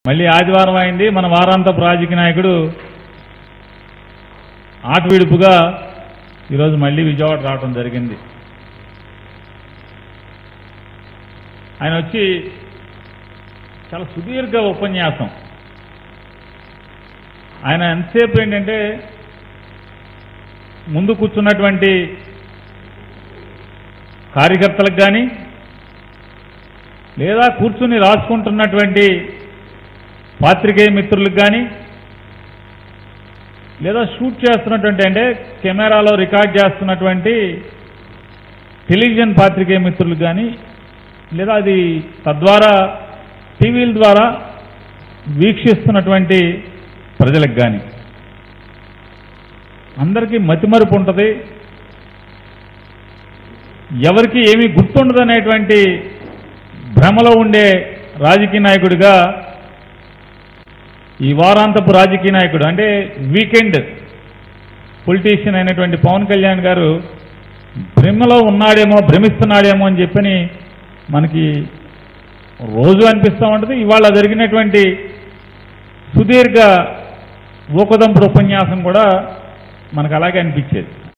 మళ్ళీ ఆదివారం అయింది మన వారాంతపు రాజకీయ నాయకుడు ఆట విడుపుగా ఈరోజు మళ్ళీ విజయవాడ రావడం జరిగింది ఆయన వచ్చి చాలా సుదీర్ఘ ఉపన్యాసం ఆయన ఎంతసేపు ఏంటంటే ముందు కూర్చున్నటువంటి కార్యకర్తలకు కానీ లేదా కూర్చుని రాసుకుంటున్నటువంటి పాత్రికేయ మిత్రులకు కానీ లేదా షూట్ చేస్తున్నటువంటి అంటే కెమెరాలో రికార్డ్ చేస్తున్నటువంటి టెలివిజన్ పాత్రికేయ మిత్రులకు కానీ లేదా అది తద్వారా టీవీల ద్వారా వీక్షిస్తున్నటువంటి ప్రజలకు కానీ అందరికీ మతిమరుపు ఉంటుంది ఎవరికి ఏమీ గుర్తుండదనేటువంటి భ్రమలో ఉండే రాజకీయ నాయకుడిగా ఈ వారాంతపు రాజకీయ నాయకుడు అంటే వీకెండ్ పొలిటీషియన్ అయినటువంటి పవన్ కళ్యాణ్ గారు భ్రమలో ఉన్నాడేమో భ్రమిస్తున్నాడేమో అని చెప్పని మనకి రోజు అనిపిస్తూ ఉంటుంది ఇవాళ జరిగినటువంటి సుదీర్ఘ ఊకదంపుడు ఉపన్యాసం కూడా మనకు అలాగే అనిపించేది